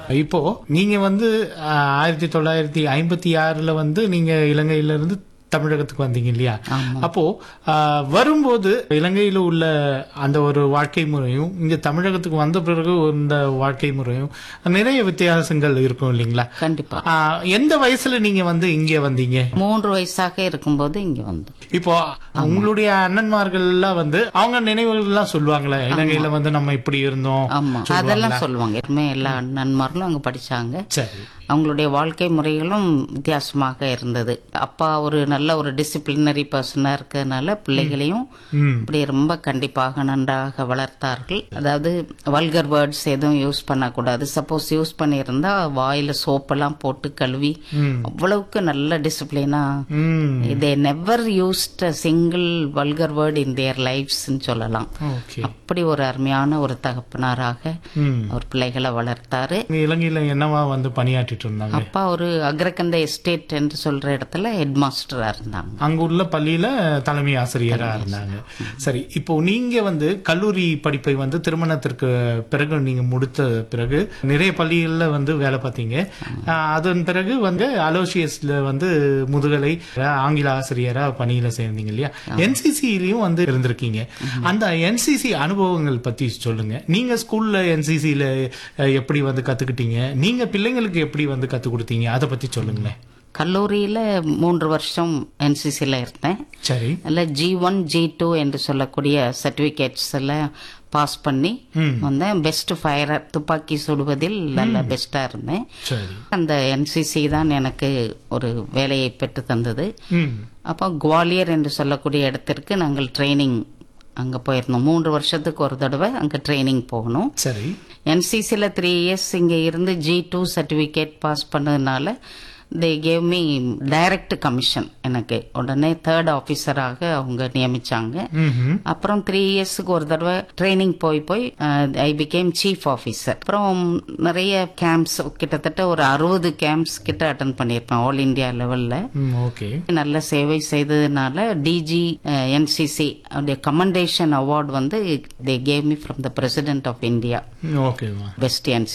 இப்போ நீங்க வந்து ஆஹ், ஆயிரத்தி தொள்ளாயிரத்தி ஐம்பத்தி ஆறுல வந்து நீங்க இலங்கையில இருந்து தமிழகத்துக்கு வந்தீங்க இல்லையா அப்போ ஆஹ், வரும்போது இலங்கையில உள்ள அந்த ஒரு வாழ்க்கை முறையும் இங்க தமிழகத்துக்கு வந்த பிறகு இந்த வாழ்க்கை முறையும் நிறைய வித்தியாசங்கள் இருக்கும் இல்லைங்களா கண்டிப்பா ஆஹ், எந்த வயசுல நீங்க வந்து இங்க வந்தீங்க மூன்று வயசாக இருக்கும்போது இங்க வந்தோம் இப்போ உங்களுடைய அண்ணன்மார்கள் எல்லாம் வந்து அவங்க நினைவுகள் எல்லாம் சொல்லுவாங்களே இலங்கையில வந்து நம்ம இப்படி இருந்தோம் ஆமா அதெல்லாம் சொல்லுவாங்க எப்பவுமே எல்லா நண்பர்களும் அங்க படிச்சாங்க சரி அவங்களுடைய வாழ்க்கை முறைகளும் வித்தியாசமாக இருந்தது அப்பா ஒரு நல்ல ஒரு டிசிப்ளினரி பர்சனா இருக்கிறதுனால பிள்ளைகளையும் ம் இப்படி ரொம்ப கண்டிப்பாக நன்றாக வளர்த்தார்கள் அதாவது வல்கர் வேர்ட்ஸ் எதுவும் யூஸ் பண்ணக்கூடாது சப்போஸ் யூஸ் பண்ணியிருந்தா வாயில சோப்பெல்லாம் போட்டு கழுவி ம் அவ்வளவுக்கு நல்ல டிசிப்ளினா hmm they never used single vulgar word in their லைஃப்ஸ்ன்னு சொல்லலாம் ஓகே அப்படி ஒரு அருமையான ஒரு தகப்பனாராக ம் அவர் பிள்ளைகளை வளர்த்தாரு நீங்க இலங்கையில என்னவா வந்து பணியாற்றிட்டு இருந்தாங்க அப்பா ஒரு அக்ரகந்த எஸ்டேட் என்று சொல்ற இடத்துல ஹெட் மாஸ்டரா இருந்தாங்க அங்க உள்ள பள்ளியில தலைமை ஆசிரியரா இருந்தாங்க சரி இப்போ நீங்க வந்து கல்லூரி படிப்பை வந்து திருமணத்திற்கு பிறகு நீங்க முடித்த பிறகு நிறைய பள்ளிகள்ல வந்து வேலை பார்த்தீங்க ஆஹ் அதன் பிறகு வந்து அலோசியஸ்ல வந்து முதுகலை ஆங்கில ஆசிரியரா பணியில சேர்ந்தீங்க இல்லையா என்சிசிலையும் வந்து இருந்திருக்கீங்க அந்த என்சிசி அனுபவங்கள் பத்தி சொல்லுங்க நீங்க ஸ்கூல்ல என்சிசில எப்படி வந்து கத்துக்கிட்டீங்க நீங்க பிள்ளைங்களுக்கு எப்படி வந்து கத்து கொடுத்தீங்க அதை பத்தி சொல்லுங்களேன் கல்லூரியில மூன்று வருஷம் என்சிசில இருந்தேன் சரி அதில் ஜி ஒன் ஜி டூ என்று சொல்லக்கூடிய சர்டிபிகேட்ஸ் எல்லாம் பாஸ் பண்ணி ம். வந்தேன் பெஸ்ட் ஃபயரர் துப்பாக்கி சுடுவதில் நல்ல பெஸ்டா இருந்தேன் சரி அந்த என்சிசி தான் எனக்கு ஒரு வேலையை பெற்று தந்தது ம் அப்போ குவாலியர் என்று சொல்லக்கூடிய இடத்திற்கு நாங்கள் ட்ரைனிங் அங்க போயிருந்தோம் மூன்று வருஷத்துக்கு ஒரு தடவை அங்க ட்ரைனிங் போகணும் சரி என்சிசியில் த்ரீ இயர்ஸ் இங்கே இருந்து ஜி டூ சர்டிஃபிகேட் பாஸ் பண்ணதுனால they gave me direct commission எனக்கு உடனே தேர்ட் ஆஃபீஸராக அவங்க நியமிச்சாங்க ம்ஹும். அப்புறம் த்ரீ இயர்ஸ்க்கு ஒரு தடவை ட்ரைனிங் போய் போய் ஐ பிகேம் சீஃப் ஆஃபீஸர் அப்புறம் நிறைய கேம்ப்ஸ் கிட்டத்தட்ட ஒரு அறுபது கேம்ப்ஸ் கிட்ட அட்டன் பண்ணியிருப்பேன் ஆல் இந்தியா லெவல்ல ம் ஓகே நல்ல சேவை செய்ததுனால டிஜி என்சிசி அவருடைய கமெண்டேஷன் அவார்ட் வந்து they gave me from the president of India ஓகேவா பெஸ்ட் என்சிசி